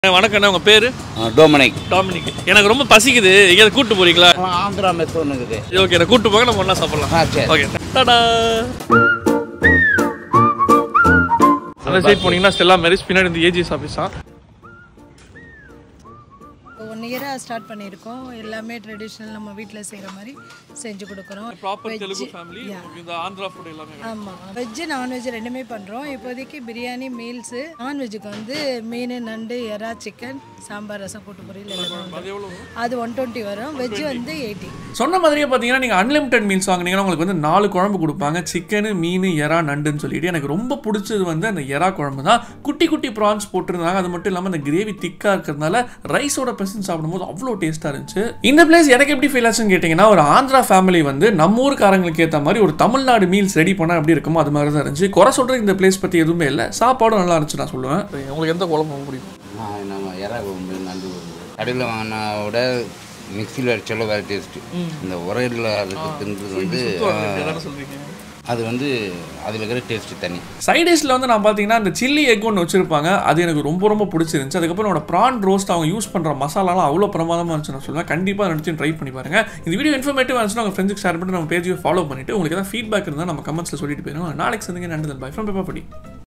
வணக்கண்ணா உங்க பேரு டோமனிக் டாமினிக் எனக்கு ரொம்ப பசிக்குது எங்கேயாவது கூட்டு போறீங்களா ஆந்திரா மெஸ் ஒன்று இருக்குது சரி, ஓகே நான் கூட்டு போங்க நம்ம ஒண்ணா சாப்பிடலாம் ஆ சரி ஓகே டாடா அந்த சைட் போனீங்கன்னா ஸ்டெல்லா மேரேஜ் பின்னாடி இந்த ஏஜிஎஸ் ஆஃபீஸ் தான் ஒன் இயராக ஸ்டார்ட் பண்ணியிருக்கோம் எல்லாமே ட்ரெடிஷ்னல் நம்ம வீட்டில் செய்கிற மாதிரி செஞ்சு கொடுக்குறோம் ப்ராப்பர் தெலுங்கு ஃபேமிலி இந்த ஆந்திரா ஃபுட் எல்லாமே ஆமாம் வெஜ்ஜு நான்வெஜ் ரெண்டுமே பண்ணுறோம் இப்போதைக்கு பிரியாணி மீல்ஸு நான்வெஜ்ஜுக்கு வந்து மீன் நண்டு எறா சிக்கன் சாம்பார் ரசம் கூட்டு பொரியல் எல்லாமே அது வந்துடும் எவ்வளோ அது ஒன் டுவெண்ட்டி வரும் வெஜ்ஜு வந்து எயிட்டி சொன்ன மாதிரியே பார்த்தீங்கன்னா நீங்கள் அன்லிமிட்டட் மீல்ஸ் வாங்குனீங்கன்னா உங்களுக்கு வந்து நாலு குழம்பு கொடுப்பாங்க சிக்கனு மீன் எறா நண்டுன்னு சொல்லிட்டு எனக்கு ரொம்ப பிடிச்சது வந்து அந்த எறா குழம்பு தான் குட்டி குட்டி ப்ரான்ஸ் போட்டிருந்தாங்க அது மட்டும் இல்லாமல் அந்த கிரேவி திக்காக இருக்கிறதுனால ரைஸோட பெசன் சாப்பிடும்போது அவ்வளோ டேஸ்ட்டாக இருந்துச்சு இந்த பிளேஸ் எனக்கு எப்படி ஃபீல் ஆச்சுன்னு கேட்டிங்கன்னா ஒரு ஆந்திரா ஃபேமிலி வந்து நம்ம ஊருக்காரங்களுக்கு ஏற்ற மாதிரி ஒரு தமிழ்நாடு மீல்ஸ் ரெடி பண்ணால் எப்படி இருக்குமோ அது மாதிரி தான் இருந்துச்சு குறை சொல்கிறது இந்த பிளேஸ் பற்றி எதுவுமே இல்லை சாப்பாடும் நல்லா இருந்துச்சு நான் சொல்லுவேன் உங்களுக்கு எந்த குழம்பு ரொம்ப பிடிக்கும் ஆ, நம்ம இறா குழம்பு நண்டு குழம்பு கடையில் வாங்கினா விட மிக்சியில் அடிச்சாலும் வேறு டேஸ்ட்டு இந்த உரையில் அதுக்கு தின்றது வந்து ஆ, சொல்கிறீங்க அது வந்து அதில் இருக்கிற டேஸ்ட்டு தனி சைடிஷில் வந்து நான் பார்த்தீங்கன்னா அந்த சில்லி எக் ஒன்று வச்சிருப்பாங்க அது எனக்கு ரொம்ப ரொம்ப பிடிச்சிருந்துச்சு அதுக்கப்புறம் என்னோட ப்ரான் ரோஸ்ட் அவங்க யூஸ் பண்ணுற மசாலாலாம் அவ்வளோ பிரமாதமாக இருந்துச்சு நான் சொல்லுவேன் கண்டிப்பாக நினச்சி ட்ரை பண்ணி பாருங்க இந்த வீடியோ இன்ஃபர்மேட்டிவ் இருந்துச்சுன்னா உங்கள் ஃப்ரெண்ட்ஸுக்கு ஷேர் பண்ணிட்டு நம்ம பேஜை ஃபாலோ பண்ணிட்டு உங்களுக்கு ஏதாவது ஃபீட்பேக் இருந்தால் நம்ம கமெண்ட்ஸில் சொல்லிட்டு போயிருங்க நாளைக்கு சந்திங்க நன்றி பை ஃப்ரம் பேப்பர் படி